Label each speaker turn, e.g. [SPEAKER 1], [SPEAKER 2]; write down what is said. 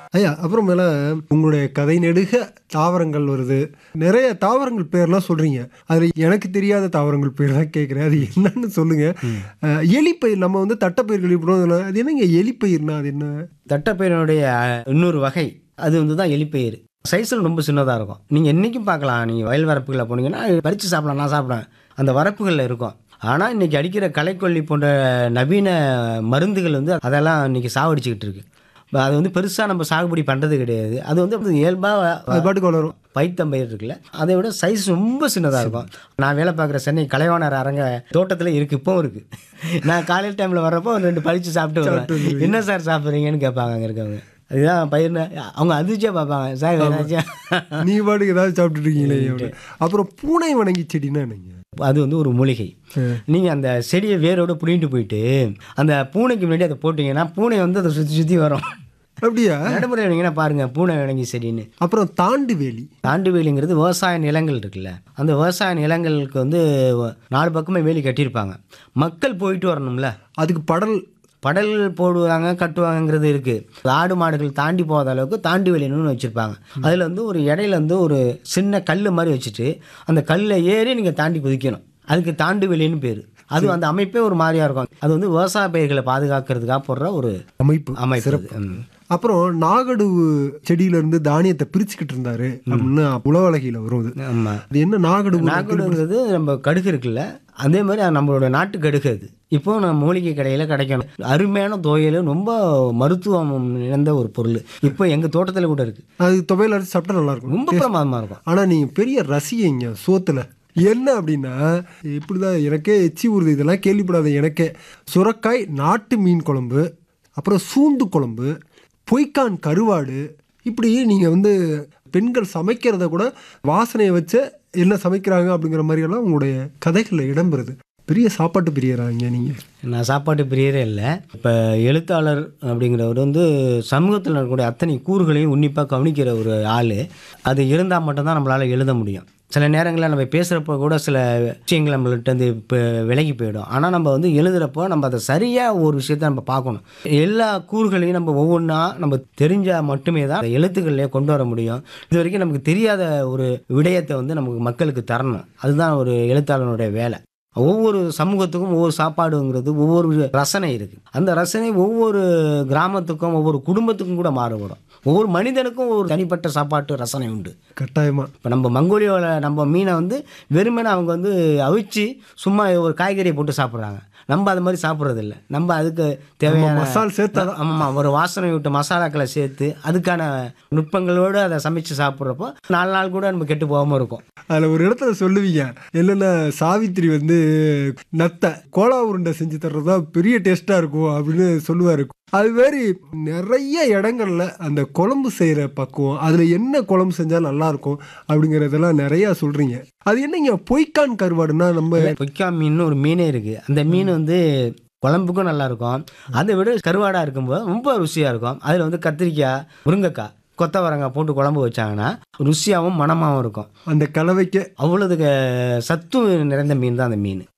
[SPEAKER 1] ஐயா அப்புறமேல உங்களுடைய கதை நெடுக தாவரங்கள் வருது நிறைய தாவரங்கள் பேர்லாம் சொல்றீங்க அதுல எனக்கு தெரியாத தாவரங்கள் பேர் தான் கேட்குறேன் அது என்னன்னு சொல்லுங்க அஹ், எலிப்பயிர் நம்ம வந்து தட்டைப்பயிர் கேள்விப்படுவோம் அது என்னங்க எலிப்பயிர்னா அது என்ன
[SPEAKER 2] தட்டைப்பயிரினுடைய அஹ், இன்னொரு வகை அது வந்து தான் எலிப்பயிர் சைஸில் ரொம்ப சின்னதாக இருக்கும் நீங்கள் என்றைக்கும் பார்க்கலாம் நீங்கள் வயல் வரப்புகளில் போனீங்கன்னா பறித்து சாப்பிடலாம் நான் சாப்பிடுவேன் அந்த வரப்புகளில் இருக்கும் ஆனால் இன்றைக்கி அடிக்கிற களைக்கொல்லி போன்ற நவீன மருந்துகள் வந்து அதெல்லாம் இன்றைக்கி சாவடிச்சுக்கிட்டு இருக்கு இப்ப அது வந்து பெருசாக நம்ம சாகுபடி பண்ணுறது கிடையாது அது வந்து இயல்பாக
[SPEAKER 1] அது பாட்டுக்கு வளரும்
[SPEAKER 2] பைத்தம்பயிர் இருக்குல்ல அதை விட சைஸ் ரொம்ப சின்னதாக இருக்கும் நான் வேலை பார்க்குற சென்னை கலைவாணர் அரங்க தோட்டத்தில் இருக்குது இப்போவும் இருக்குது நான் காலையில் டைமில் வர்றப்போ ஒரு ரெண்டு பழிச்சு சாப்பிட்டு வருவேன் என்ன சார் சாப்பிட்றீங்கன்னு கேட்பாங்க அங்கே இருக்கவங்க அதுதான் பயிர்னு அவங்க அதிர்ச்சியாக பார்ப்பாங்க சார் ஏதாச்சும்
[SPEAKER 1] நீ பாட்டுக்கு ஏதாவது சாப்பிட்டுட்டு இருக்கீங்களே அப்படின்னு. அப்புறம் பூனை வணங்கி செடின்னா என்னங்க
[SPEAKER 2] அது வந்து ஒரு மூலிகை நீங்கள் அந்த செடியை வேரோட புடிங்கிட்டு போயிட்டு அந்த பூனைக்கு முன்னாடி அதை போட்டிங்கன்னா பூனை வந்து அதை சுற்றி சுற்றி வரும்
[SPEAKER 1] அப்படியா
[SPEAKER 2] நடைமுறை வந்தீங்கன்னா பாருங்கள் பூனை விளங்கி செடின்னு
[SPEAKER 1] அப்புறம் தாண்டு வேலி
[SPEAKER 2] தாண்டு வேலிங்கிறது விவசாய நிலங்கள் இருக்குல்ல அந்த விவசாய நிலங்களுக்கு வந்து நாலு பக்கமே வேலி கட்டியிருப்பாங்க மக்கள் போயிட்டு வரணும்ல
[SPEAKER 1] அதுக்கு படல்
[SPEAKER 2] படல் போடுவாங்க கட்டுவாங்கங்கிறது இருக்குது ஆடு மாடுகள் தாண்டி போகாத அளவுக்கு தாண்டி வேலின்னு வச்சுருப்பாங்க அதில் வந்து ஒரு இடையில வந்து ஒரு சின்ன கல் மாதிரி வச்சுட்டு அந்த கல்லை ஏறி நீங்கள் தாண்டி குதிக்கணும் அதுக்கு தாண்டு வேலின்னு பேர் அது அந்த அமைப்பே ஒரு மாதிரியா இருக்கும் அது வந்து விவசாய பயிர்களை பாதுகாக்கிறதுக்காக போடுற ஒரு
[SPEAKER 1] அமைப்பு
[SPEAKER 2] அமைப்பு அது. ம்.
[SPEAKER 1] அப்புறம் நாகடுவு செடியில இருந்து தானியத்தை பிரிச்சுக்கிட்டு இருந்தாரு அப்படின்னு உலவலகையில வரும் அது
[SPEAKER 2] ஆமா
[SPEAKER 1] அது என்ன நாகடுவு
[SPEAKER 2] நாகடுங்கிறது நம்ம கடுகு இருக்குல்ல அதே மாதிரி அது நம்மளோட நாட்டு கடுகு அது இப்போ நம்ம மூலிகை கடையில் கிடைக்கும் அருமையான துவையல் ரொம்ப மருத்துவம் நிறைந்த ஒரு பொருள் இப்போ எங்கள் தோட்டத்தில் கூட இருக்குது
[SPEAKER 1] அது துவையல் அரைச்சு சாப்பிட்டா நல்லா இருக்கும்
[SPEAKER 2] ரொம்ப பிரமாதமாக இருக்கும்
[SPEAKER 1] ஆனா நீங்க பெரிய ரசிகைங்க சோத்துல என்ன அப்படின்னா இப்படிதான் எனக்கே எச்சி ஊறுது இதெல்லாம் கேள்விப்படாத எனக்கே சுரக்காய் நாட்டு மீன் குழம்பு அப்புறம் சூண்டு குழம்பு பொய்க்கான் கருவாடு இப்படி நீங்கள் வந்து பெண்கள் சமைக்கிறத கூட வாசனையை வச்சு என்ன சமைக்கிறாங்க அப்படிங்கிற மாதிரியெல்லாம் உங்களுடைய கதைகளில் இடம்பெறுது பெரிய சாப்பாட்டு பிரியறாங்க நீங்கள்
[SPEAKER 2] நான் சாப்பாட்டு பிரியரே இல்லை இப்போ எழுத்தாளர் அப்படிங்கிறவர் வந்து சமூகத்தில் இருக்கக்கூடிய அத்தனை கூறுகளையும் உன்னிப்பாக கவனிக்கிற ஒரு ஆள் அது இருந்தால் மட்டும்தான் நம்மளால் எழுத முடியும் சில நேரங்களில் நம்ம பேசுகிறப்போ கூட சில விஷயங்கள் நம்மள்ட்ட இருந்து இப்போ விலகி போயிடும் ஆனால் நம்ம வந்து எழுதுகிறப்போ நம்ம அதை சரியாக ஒரு விஷயத்த நம்ம பார்க்கணும் எல்லா கூறுகளையும் நம்ம ஒவ்வொன்றா நம்ம தெரிஞ்சால் மட்டுமே தான் அந்த எழுத்துக்கள்லேயே கொண்டு வர முடியும் இது வரைக்கும் நமக்கு தெரியாத ஒரு விடயத்தை வந்து நமக்கு மக்களுக்கு தரணும் அதுதான் ஒரு எழுத்தாளனுடைய வேலை ஒவ்வொரு சமூகத்துக்கும் ஒவ்வொரு சாப்பாடுங்கிறது ஒவ்வொரு ரசனை இருக்குது அந்த ரசனை ஒவ்வொரு கிராமத்துக்கும் ஒவ்வொரு குடும்பத்துக்கும் கூட மாறுபடும் ஒவ்வொரு மனிதனுக்கும் ஒரு தனிப்பட்ட சாப்பாட்டு ரசனை உண்டு
[SPEAKER 1] கட்டாயமா
[SPEAKER 2] இப்போ நம்ம மங்கோலியாவில் நம்ம மீனை வந்து வெறுமனே அவங்க வந்து அவிச்சு சும்மா ஒரு காய்கறியை போட்டு சாப்பிட்றாங்க நம்ம அது மாதிரி சாப்பிட்றது இல்ல நம்ம அதுக்கு தேவையான
[SPEAKER 1] மசால் சேர்த்தாதான்.
[SPEAKER 2] ஆமாம் ஒரு வாசனை விட்டு மசாலாக்களை சேர்த்து அதுக்கான நுட்பங்களோடு அதை சமைச்சு சாப்பிட்றப்போ நாலு நாள் கூட நம்ம கெட்டு போகாமல் இருக்கும்
[SPEAKER 1] அதில் ஒரு இடத்துல சொல்லுவீங்க என்னென்ன சாவித்திரி வந்து நத்தை கோலா உருண்டை செஞ்சு தர்றது தான் பெரிய டேஸ்ட்டாக இருக்கும் அப்படின்னு சொல்லுவார் அது மாதிரி நிறைய இடங்கள்ல அந்த குழம்பு செய்கிற பக்குவம் அதில் என்ன குழம்பு செஞ்சால் நல்லா இருக்கும் அப்படிங்கிறதெல்லாம் நிறையா சொல்கிறீங்க அது என்னங்க பொய்க்கான் கருவாடுன்னா நம்ம
[SPEAKER 2] பொய்க்கா மீன் ஒரு மீனே இருக்குது அந்த மீன் வந்து குழம்புக்கும் நல்லா இருக்கும் அதை விட கருவாடாக இருக்கும்போது ரொம்ப ருசியாக இருக்கும் அதில் வந்து கத்திரிக்காய் முருங்கைக்காய் கொத்தவரங்காய் போட்டு குழம்பு வச்சாங்கன்னா ருசியாகவும் மணமாகவும் இருக்கும்
[SPEAKER 1] அந்த கலவைக்கு
[SPEAKER 2] அவ்வளோதுக்கு சத்து நிறைந்த மீன் தான் அந்த மீன்